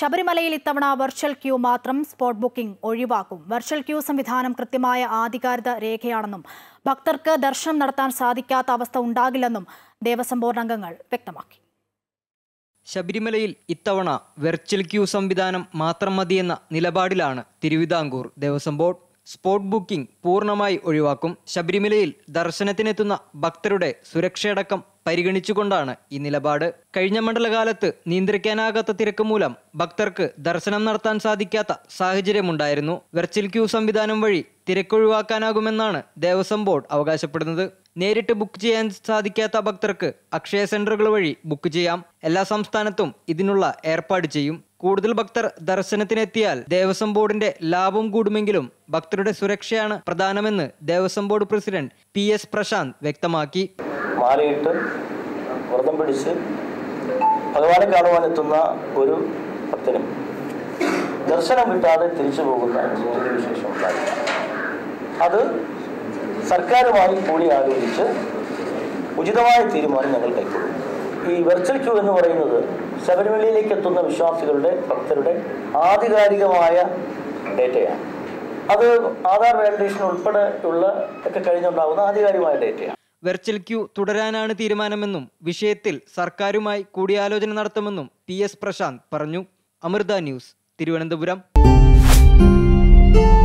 ശബരിമലയിൽ ഇത്തവണ virtual queue മാത്രം സ്പോട്ട് ബുക്കിംഗ് ഒഴിവാക്കും വെർച്വൽ ക്യൂ സംവിധാനം കൃത്യമായ ആധികാരിക രേഖയാണെന്നും ഭക്തർക്ക് ദർശനം നടത്താൻ സാധിക്കാത്ത അവസ്ഥ ഉണ്ടാകില്ലെന്നും ദേവസ്വം ബോർഡ് അംഗങ്ങൾ വ്യക്തമാക്കി ശബരിമലയിൽ ഇത്തവണ വെർച്വൽ ക്യൂ സംവിധാനം മാത്രം മതിയെന്ന നിലപാടിലാണ് Thiruvithamkoor Devaswom board spot booking പൂർണ്ണമായി ഒഴിവാക്കും ശബരിമലയിൽ ദർശനത്തിനെത്തുന്ന ഭക്തരുടെ സുരക്ഷയടക്കം പരിഗണിച്ചുകൊണ്ടാണ് ഈ നിലപാട് കഴിഞ്ഞ മണ്ഡലകാലത്ത് നിയന്ത്രിക്കാനാകാത്ത തിരക്ക് മൂലം ഭക്തർക്ക് ദർശനം നടത്താൻ സാധിക്കാത്ത സാഹചര്യമുണ്ടായിരുന്നു വെർച്വൽ ക്യൂ സംവിധാനം വഴി തിരക്കൊഴിവാക്കാനാകുമെന്നാണ് ദേവസ്വം ബോർഡ് അവകാശപ്പെടുന്നത് നേരിട്ട് ബുക്ക് ചെയ്യാൻ സാധിക്കാത്ത ഭക്തർക്ക് അക്ഷയ സെന്ററുകൾ വഴി ബുക്ക് ചെയ്യാം എല്ലാ സംസ്ഥാനത്തും ഇതിനുള്ള ഏർപ്പാട് ചെയ്യും കൂടുതൽ ഭക്തർ ദർശനത്തിനെത്തിയാൽ ദേവസ്വം ബോർഡിന്റെ ലാഭം കൂടുമെങ്കിലും ഭക്തരുടെ സുരക്ഷയാണ് പ്രധാനമെന്ന് Devaswom board president P S Prashanth വ്യക്തമാക്കി മാലയിട്ട് വ്രതം പിടിച്ച് ഭഗവാനെ കാണുവാനെത്തുന്ന ഒരു ഭക്തനും ദർശനം കിട്ടാതെ തിരിച്ചു പോകുന്ന സ്ഥിതിവിശേഷം ഉണ്ടായില്ല അത് സർക്കാരുമായി കൂടി ആലോചിച്ച് ഉചിതമായ തീരുമാനം ഞങ്ങൾ കൈക്കൊള്ളും ഈ വെർച്വൽ ക്യൂ എന്ന് പറയുന്നത് ശബരിമലയിലേക്ക് എത്തുന്ന വിശ്വാസികളുടെ ഭക്തരുടെ ആധികാരികമായ ഡേറ്റയാണ് അത് ആധാർ വാലിഡേഷൻ ഉൾപ്പെടെ ഉള്ള ഒക്കെ കഴിഞ്ഞുണ്ടാകുന്ന ആധികാരികമായ ഡേറ്റയാണ് വെർച്വൽ ക്യൂ തുടരാനാണ് തീരുമാനമെന്നും വിഷയത്തിൽ സർക്കാരുമായി കൂടിയാലോചന നടത്തുമെന്നും പി എസ് പ്രശാന്ത് പറഞ്ഞു അമൃത ന്യൂസ് തിരുവനന്തപുരം